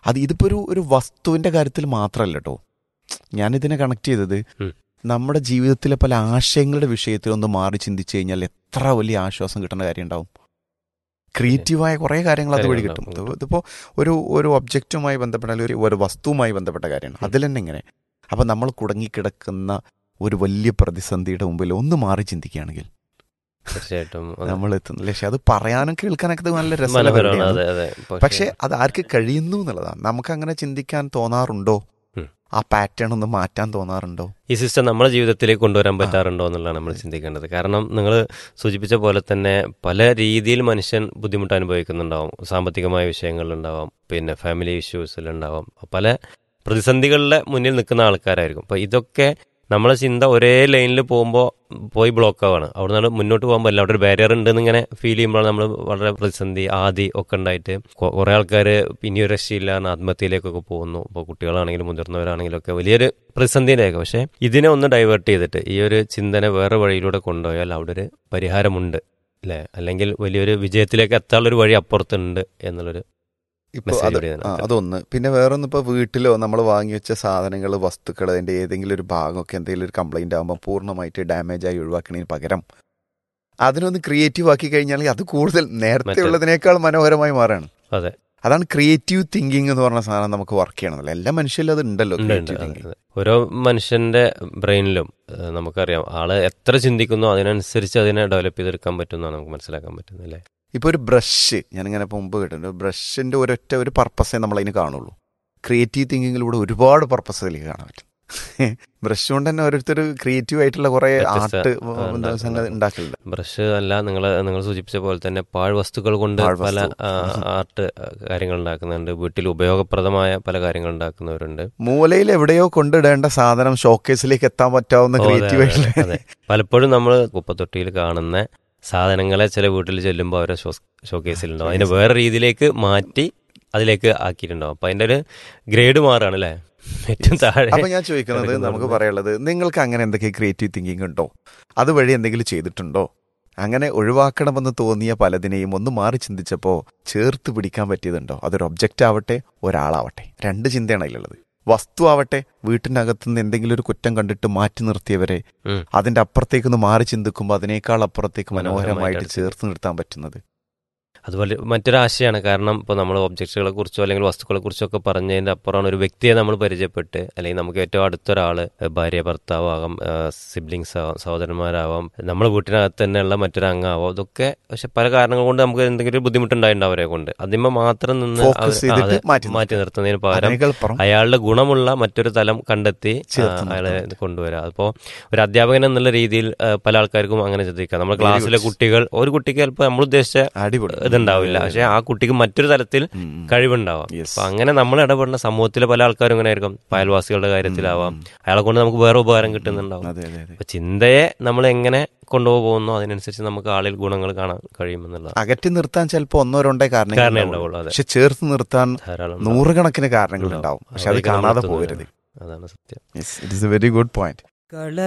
അത് ഇതിപ്പോ ഒരു ഒരു വസ്തുവിന്റെ കാര്യത്തിൽ മാത്രമല്ല കേട്ടോ ഞാനിതിനെ കണക്ട് ചെയ്തത് ഉം. നമ്മുടെ ജീവിതത്തിലെ പല ആശയങ്ങളുടെ വിഷയത്തിൽ ഒന്ന് മാറി ചിന്തിച്ചു കഴിഞ്ഞാൽ എത്ര വലിയ ആശ്വാസം കിട്ടുന്ന കാര്യം ഉണ്ടാവും ക്രിയേറ്റീവായ കുറേ കാര്യങ്ങൾ അതുവഴി കിട്ടും കാര്യങ്ങളുണ്ടാവും. ഇത് ഇതിപ്പോ ഒരു ഒരു ഒബ്ജക്റ്റുമായി ബന്ധപ്പെട്ട അല്ലെങ്കിൽ ഒരു ഒരു വസ്തുവുമായി ബന്ധപ്പെട്ട കാര്യമാണ് അതിൽ തന്നെ ഇങ്ങനെ അപ്പം നമ്മൾ കുടങ്ങിക്കിടക്കുന്ന ഒരു വലിയ പ്രതിസന്ധിയുടെ മുമ്പിൽ ഒന്ന് മാറി ചിന്തിക്കുകയാണെങ്കിൽ തീർച്ചയായിട്ടും അത് നമ്മൾ എത്തുന്നില്ല പക്ഷെ അത് പറയാനും കേൾക്കാനൊക്കെ ഇത് നല്ല രസമുള്ള മനോഹരമാണ് പരിപാടിയാണ്. അതെ അതെ പക്ഷെ അത് ആർക്ക് കഴിയുന്നു എന്നുള്ളതാണ് നമുക്ക് അങ്ങനെ ചിന്തിക്കാൻ തോന്നാറുണ്ടോ ഉം. ആ പാറ്റേൺ ഒന്ന് മാറ്റാൻ തോന്നാറുണ്ടോ ഈ സിസ്റ്റം നമ്മുടെ ജീവിതത്തിലേക്ക് കൊണ്ടുവരാൻ പറ്റാറുണ്ടോ എന്നുള്ളതാണ് നമ്മൾ ചിന്തിക്കേണ്ടത് കാരണം നിങ്ങൾ സൂചിപ്പിച്ച പോലെ തന്നെ പല രീതിയിൽ മനുഷ്യൻ ബുദ്ധിമുട്ട് അനുഭവിക്കുന്നുണ്ടാവും സാമ്പത്തികമായ വിഷയങ്ങളിലുണ്ടാവാം പിന്നെ ഫാമിലി ഇഷ്യൂസിലുണ്ടാവാം പല പ്രതിസന്ധികളുടെ മുന്നിൽ നിൽക്കുന്ന ആൾക്കാരായിരിക്കും അപ്പോൾ ഇതൊക്കെ നമ്മളെ ചിന്ത ഒരേ ലൈനിൽ പോകുമ്പോൾ പോയി ബ്ലോക്ക് ആവാണ് അവിടെ നിന്ന് മുന്നോട്ട് പോകുമ്പോൾ അല്ല അവിടെ ഒരു ബാരിയർ ഉണ്ടെന്ന് ഇങ്ങനെ ഫീൽ ചെയ്യുമ്പോൾ നമ്മൾ വളരെ പ്രതിസന്ധി ആദി ഒക്കെ ഉണ്ടായിട്ട് കൊ- കുറേ ആൾക്കാർ ഇനിയൊരു രക്ഷയില്ല എന്ന് ആത്മഹത്യയിലേക്കൊക്കെ പോകുന്നു ഇപ്പോൾ കുട്ടികളാണെങ്കിലും മുതിർന്നവരാണെങ്കിലും ഒക്കെ വലിയൊരു പ്രതിസന്ധിയിലേക്ക് പക്ഷേ ഇതിനെ ഒന്ന് ഡൈവേർട്ട് ചെയ്തിട്ട് ഈ ഒരു ചിന്തനെ വേറെ വഴിയിലൂടെ കൊണ്ടുപോയാൽ അവിടെ ഒരു പരിഹാരമുണ്ട് അല്ലേ അല്ലെങ്കിൽ വലിയൊരു വിജയത്തിലേക്ക് എത്താനുള്ളൊരു വഴി അപ്പുറത്തുണ്ട് എന്നുള്ളൊരു ഇപ്പൊ Message അത് ഇവിടെ ആ, ഇതിനകത്ത്. അതൊന്ന് പിന്നെ വേറൊന്ന് ഇപ്പൊ വീട്ടിലോ നമ്മൾ വാങ്ങി വെച്ച സാധനങ്ങൾ വസ്തുക്കൾ അതിന്റെ ഏതെങ്കിലും ഒരു ഭാഗമൊക്കെ എന്തെങ്കിലും ഒരു കംപ്ലൈന്റ് ആകുമ്പോൾ പൂർണ്ണമായിട്ട് ഡാമേജ് ആയി ഒഴിവാക്കുന്നതിന് പകരം അതിനൊന്ന് ക്രിയേറ്റീവ് ആക്കി കഴിഞ്ഞാൽ അത് കൂടുതൽ നേരത്തെ മറ്റേ- ഉള്ളതിനേക്കാൾ മനോഹരമായി മാറാണ് അതെ അതാണ് ക്രിയേറ്റീവ് തിങ്കിങ് എന്ന് പറഞ്ഞ സാധനം നമുക്ക് വർക്ക് ചെയ്യണമെന്നല്ല എല്ലാ മനുഷ്യരിലും അത് ഉണ്ടല്ലോ ഉണ്ട്, ഉണ്ട്. ക്രിയേറ്റീവ് അതെ, തിങ്കിങ് അതെ. ഓരോ മനുഷ്യന്റെ ബ്രെയിനിലും ഏഹ്, നമുക്കറിയാം ആള് എത്ര ചിന്തിക്കുന്നോ അതിനനുസരിച്ച് അതിനെ ഡെവലപ്പ് ചെയ്തെടുക്കാൻ പറ്റുമെന്നാണ് നമുക്ക് മനസ്സിലാക്കാൻ പറ്റുന്നത് അല്ലേ ഇപ്പൊ ഒരു ബ്രഷ് ഞാനിങ്ങനെ ഇപ്പൊ മുമ്പ് കേട്ടിട്ടുണ്ട് ബ്രഷിന്റെ ഒരൊറ്റ ഒരു പർപ്പസേ നമ്മൾ അതിന് കാണുള്ളൂ ക്രിയേറ്റീവ് തിങ്കിങ്ങിലൂടെ ഒരുപാട് പർപ്പസ് അതിലേക്ക് കാണാൻ പറ്റും ബ്രഷ് കൊണ്ട് തന്നെ ഓരോരുത്തർ ക്രിയേറ്റീവ് ആയിട്ടുള്ള കുറെ വ്യത്യസ്ത, ആർട്ട് ആ, ഉണ്ടാക്കുന്നുണ്ട്. സംഗതി ഉണ്ടാക്കലുണ്ട് ബ്രഷ് അല്ല നിങ്ങൾ നിങ്ങൾ സൂചിപ്പിച്ച പോലെ തന്നെ പാഴ് വസ്തുക്കൾ കൊണ്ട് പാഴ്വസ്തു. പല ആ, ആർട്ട് കാര്യങ്ങൾ ഉണ്ടാക്കുന്നുണ്ട് വീട്ടിൽ ഉപയോഗപ്രദമായ പല കാര്യങ്ങൾ ഉണ്ടാക്കുന്നവരുണ്ട് മൂലയിൽ എവിടെയോ കൊണ്ടിടേണ്ട സാധനം ഷോക്കേസിലേക്ക് എത്താൻ പറ്റാവുന്ന ഓ, അതെ, ക്രിയേറ്റീവ് അതെ, ആയിട്ടുള്ള അതെ. പലപ്പോഴും നമ്മൾ കുപ്പത്തൊട്ടിയിൽ കാണുന്ന സാധനങ്ങളെ ചില വീട്ടിൽ ചെല്ലുമ്പോൾ അവരെ ഷോക്കേസിലുണ്ടാവും അതിനെ വേറെ രീതിയിലേക്ക് മാറ്റി അതിലേക്ക് ആക്കിയിട്ടുണ്ടാവും അപ്പൊ അതിന്റെ ഒരു ഗ്രേഡ് മാറുകയാണ് അല്ലേ ഏറ്റവും താഴെ അപ്പൊ ഞാൻ ചോദിക്കുന്നത് കിടക്കുന്നത് നമുക്ക് പറയാനുള്ളത് നിങ്ങൾക്ക് അങ്ങനെ എന്തൊക്കെ ക്രിയേറ്റീവ് തിങ്കിങ് ഉണ്ടോ അതുവഴി എന്തെങ്കിലും ചെയ്തിട്ടുണ്ടോ അങ്ങനെ ഒഴിവാക്കണമെന്ന് തോന്നിയ പലതിനെയും ഒന്ന് മാറി ചിന്തിച്ചപ്പോൾ ചേർത്ത് പിടിക്കാൻ പറ്റിയതുണ്ടോ അതൊരു ഒബ്ജക്റ്റ് ആവട്ടെ ഒരാളാവട്ടെ രണ്ട് ചിന്തയാണ് അതിലുള്ളത് വസ്തു ആവട്ടെ വീട്ടിനകത്തുനിന്ന് എന്തെങ്കിലും ഒരു കുറ്റം കണ്ടിട്ട് മാറ്റി നിർത്തിയവരെ ഉം. അതിന്റെ അപ്പുറത്തേക്ക് മാറി ചിന്തിക്കുമ്പോൾ അതിനേക്കാൾ അപ്പുറത്തേക്ക് മനോഹരമായിട്ട് മനോഹരമായിട്ട് അടുത്ത് ചേർത്ത് നിർത്താൻ പറ്റുന്നത് അതുപോലെ മറ്റൊരാശയമാണ് കാരണം ഇപ്പോൾ നമ്മൾ ഒബ്ജക്റ്റുകളെ കുറിച്ചോ അല്ലെങ്കിൽ വസ്തുക്കളെ കുറിച്ചോ ഒക്കെ പറഞ്ഞതിന്റെ അപ്പുറമാണ് ഒരു വ്യക്തിയെ നമ്മൾ പരിചയപ്പെട്ട് അല്ലെങ്കിൽ നമുക്ക് ഏറ്റവും അടുത്തൊരാള് ഭാര്യ ഭർത്താവാകാം സിബ്ലിങ്സ് ആവാം സഹോദരന്മാരാവാം നമ്മുടെ വീട്ടിനകത്ത് തന്നെയുള്ള മറ്റൊരു അംഗമാവാം ഇതൊക്കെ പക്ഷെ പല കാരണങ്ങൾ കൊണ്ട് നമുക്ക് എന്തെങ്കിലും ഒരു ബുദ്ധിമുട്ടുണ്ടായിട്ടുണ്ട് അവരെ കൊണ്ട് അതിന്മ മാത്രം നിന്ന് Focus അവർ- ചെയ്തിട്ട് അതെ, മാറ്റി മാറ്റി നിർത്തുന്നതിന് പകരം അതിനേക്കാൾപ്പുറം അയാളുടെ ഗുണമുള്ള മറ്റൊരു തലം കണ്ടെത്തി ആ, ചേർത്ത് അയാളെ നിർത്താൻ കൊണ്ടുവരിക അപ്പോൾ ഒരു അധ്യാപകൻ എന്നുള്ള രീതിയിൽ ആ, പല ആൾക്കാർക്കും അങ്ങനെ ചിന്തിക്കാം നമ്മുടെ Very ക്ലാസ്സിലെ good. കുട്ടികൾ ഒരു കുട്ടിക്ക് ചിലപ്പോൾ നമ്മൾ ഉദ്ദേശിച്ച അടിപൊളി ഇതുണ്ടാവില്ല പക്ഷെ ആ കുട്ടിക്ക് മറ്റൊരു തലത്തിൽ ഉം, ഉം. കഴിവുണ്ടാവാം Yes. അപ്പൊ അങ്ങനെ നമ്മൾ ഇടപെടുന്ന സമൂഹത്തിലെ പല ആൾക്കാരും ഇങ്ങനെ ആയിരിക്കും ഇപ്പൊ അയൽവാസികളുടെ കാര്യത്തിലാവാം അയാളെ കൊണ്ട് നമുക്ക് വേറെ ഉപകാരം കിട്ടുന്നുണ്ടാവും അതെ അതെ അതെ അപ്പൊ ചിന്തയെ നമ്മൾ എങ്ങനെ കൊണ്ടുപോകുന്നു അതിനനുസരിച്ച് നമുക്ക് ആളിൽ ഗുണങ്ങൾ കാണാൻ കഴിയുമെന്നുള്ളത് അകറ്റി നിർത്താൻ ചിലപ്പോൾ ഒന്നോ രണ്ടോ കാരണമേ കാരണങ്ങൾ ഉണ്ടാവുള്ളൂ, അതെ. പക്ഷെ ചേർത്ത് നിർത്താൻ ധാരാളം നൂറുകണക്കിന് കാരണങ്ങൾ ഉണ്ടാവും പക്ഷെ അത് അവിടേക്ക് നമ്മൾ കാണാതെ എത്തുന്നില്ല. പോകരുത് അതാണ് സത്യം it is a very good point